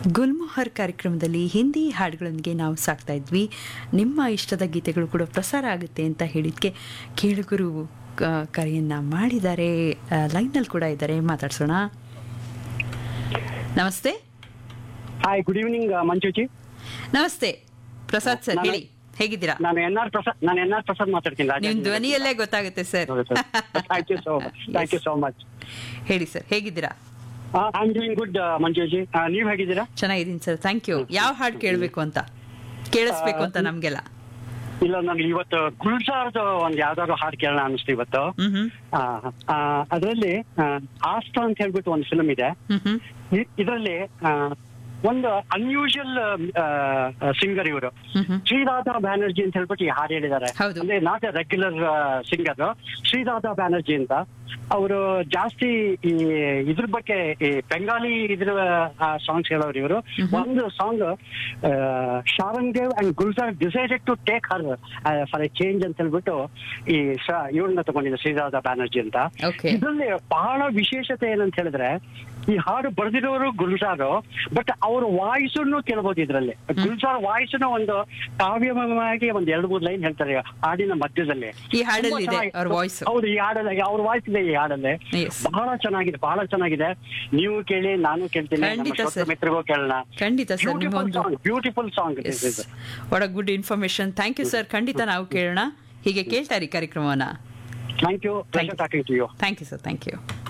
ಗುಲ್ಮೋಹರ್ ಕಾರ್ಯಕ್ರಮದಲ್ಲಿ ಹಿಂದಿ ಹಾಡುಗಳೊಂದಿಗೆ ನಾವು ಸಾಕ್ತಾ ಇದ್ವಿ ನಿಮ್ಮ ಇಷ್ಟದ ಗೀತೆಗಳು ಕೂಡ ಪ್ರಸಾರ ಆಗುತ್ತೆ ಅಂತ ಹೇಳಿದ್ಕೆ ಕೇಳುಗರು ಕ- ಕರೆಯನ್ನ ಮಾಡಿದ್ದಾರೆ ಲೈನಲ್ಲಿ ಕೂಡ ಇದ್ದಾರೆ ಮಾತಾಡ್ಸೋಣ ನಮಸ್ತೆ ಹಾಯ್ ಗುಡ್ ಈವ್ನಿಂಗ್ ಮಂಜುಜಿ ನಮಸ್ತೆ ಪ್ರಸಾದ್ ಸರ್ ನಾನು- ಹೇಳಿ ಹೇಗಿದ್ದೀರಾ ನಾನು ಎನ್ ಆರ್ ಪ್ರಸಾದ್ ನಾನು ಎನ್ ಆರ್ ಪ್ರಸಾದ್ ಮಾತಾಡ್ತೀನಿ ನಿಮ್ ಧ್ವನಿಯಲ್ಲೇ ಗೊತ್ತಾಗುತ್ತೆ sir thank you so much thank you so much ಹೇಳಿ ಸರ್ ಹೇಗಿದ್ದೀರಾ I am doing good Manjuji ನೀವ್ ಹೇಗಿದ್ದೀರಾ ಚೆನ್ನಾಗಿದ್ದೀನಿ ಸರ್ ಥ್ಯಾಂಕ್ ಯು ಯಾವ ಹಾಡು ಕೇಳಬೇಕು ಅಂತ ಕೇಳಿಸ್ಬೇಕು ಅಂತ ನಮ್ಗೆಲ್ಲ ಇಲ್ಲ ನನಗೆ ಇವತ್ತು ಗುಲ್ಸಾರ್ದು ಒಂದ್ ಯಾವ್ದಾದ್ರು ಹಾಡು ಕೇಳೋಣ ಅನಿಸ್ತು ಇವತ್ತು ಹ್ಮ್ ಹ್ಮ್ ಅದರಲ್ಲಿ ಆಸ್ತಾ ಅಂತ ಹೇಳ್ಬಿಟ್ಟು ಒಂದು ಫಿಲ್ಮ್ ಇದೆ ಹ್ಮ್ ಹ್ಮ್ ಇದರಲ್ಲಿ ಒಂದು ಅನ್ಯೂಶುವಲ್ ಸಿಂಗರ್ ಇವರು ಹ್ಮ್ ಹ್ಮ್ ಶ್ರೀರಾಧಾ ಬ್ಯಾನರ್ಜಿ ಅಂತ ಹೇಳ್ಬಿಟ್ಟು ಈ ಹಾಡು ಹೇಳಿದ್ದಾರೆ ಹೌದು. ಅಂದ್ರೆ not a regular singer Shriradha Banerjee ಅಂತ ಅವರು ಜಾಸ್ತಿ ಈ ಇದ್ರ ಬಗ್ಗೆ ಈ ಬೆಂಗಾಲಿ ಇದ್ರ ಸಾಂಗ್ಸ್ ಹೇಳೋರು ಇವರು ಒಂದು song Sharan Dev and Gulzar decided to take her for a change ಅಂತ ಹೇಳ್ಬಿಟ್ಟು ಈ ಇವ್ರನ್ನ ತಗೊಂಡಿದ್ದೆ ಶ್ರೀರಾಧಾ ಬ್ಯಾನರ್ಜಿ ಅಂತ Okay. ಇದರಲ್ಲಿ ಬಹಳ ವಿಶೇಷತೆ ಏನಂತ ಹೇಳಿದ್ರೆ ಈ ಹಾಡು ಬರೆದಿರೋರು ಗುಲ್ಜಾರು ಬಟ್ ಅವ್ರ ವಾಯ್ಸನ್ನು ಕೇಳ್ಬೋದು ಇದ್ರಲ್ಲಿ ಗುಲ್ಜಾರ್ ವಾಯ್ಸ್ನ ಒಂದು ಕಾವ್ಯಮಯವಾಗಿ ಒಂದ್ ಎರಡು ಮೂರು ಲೈನ್ ಹೇಳ್ತಾರೆ ಹಾಡಿನ ಮಧ್ಯದಲ್ಲಿ ಈ ಹಾಡಲ್ಲಿ ತುಂಬಾ ಇದೆ ಚೆನ್ನಾಗಿ- ಅವ್ರ voice. ಹೌದು ಈ ಹಾಡಲ್ಲಿ ಅವ್ರ ವಾಯ್ಸ್ ಇದೆ ಈ ಹಾಡಲ್ಲಿ Yes. ಬಹಳ ಚೆನ್ನಾಗಿದೆ ಬಹಳ ಚೆನ್ನಾಗಿದೆ ನೀವು ಕೇಳಿ ನಾನು ಕೇಳ್ತೀನಿ ನಮ್ಮ ಖಂಡಿತ ಶ್ರೋತೃ sir. ಮಿತ್ರರಿಗೂ ಕೇಳೋಣ ಖಂಡಿತ ಸರ್ ಬ್ಯೂಟಿಫುಲ್ ನಿಮ್ಮೊಂದು song beautiful song what a good information thank you sir ಖಂಡಿತ ನಾವು ಕೇಳೋಣ ಹೀಗೆ ಕೇಳ್ತಾರೆ ಈ ಕಾರ್ಯಕ್ರಮವನ್ನ thank you Thank you. Talking to you thank you sir thank you